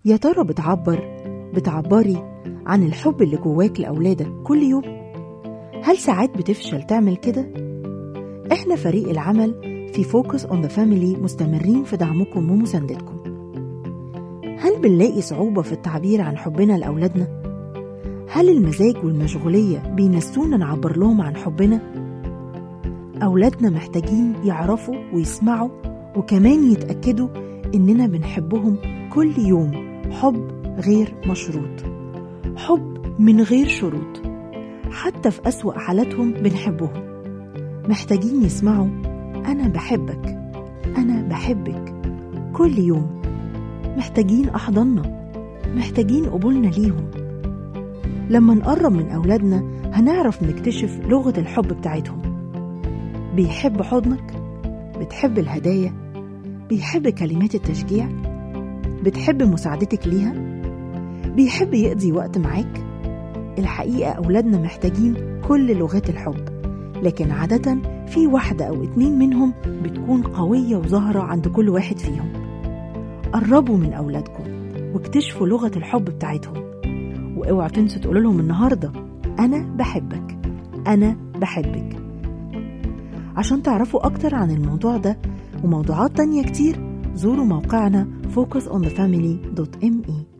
يا ترى بتعبر بتعبري عن الحب اللي جواك لأولادك كل يوم؟ هل ساعات بتفشل تعمل كده؟ إحنا فريق العمل في فوكس اون ذا فاميلي مستمرين في دعمكم ومساندتكم. هل بنلاقي صعوبة في التعبير عن حبنا لأولادنا؟ هل المزاج والمشغولية بينسونا نعبر لهم عن حبنا؟ أولادنا محتاجين يعرفوا ويسمعوا وكمان يتأكدوا إننا بنحبهم كل يوم حب غير مشروط حب من غير شروط حتى في أسوأ حالاتهم بنحبهم محتاجين يسمعوا أنا بحبك أنا بحبك كل يوم محتاجين أحضاننا محتاجين قبولنا ليهم لما نقرب من أولادنا هنعرف نكتشف لغة الحب بتاعتهم بيحب حضنك بتحب الهدايا بيحب كلمات التشجيع بتحب مساعدتك ليها بيحب يقضي وقت معاك الحقيقة أولادنا محتاجين كل لغات الحب لكن عادة في واحدة أو اتنين منهم بتكون قوية وظاهرة عند كل واحد فيهم قربوا من أولادكم واكتشفوا لغة الحب بتاعتهم واوعوا تنسوا تقولوا لهم النهاردة أنا بحبك أنا بحبك عشان تعرفوا أكتر عن الموضوع ده وموضوعات تانية كتير زوروا موقعنا focusonthefamily.me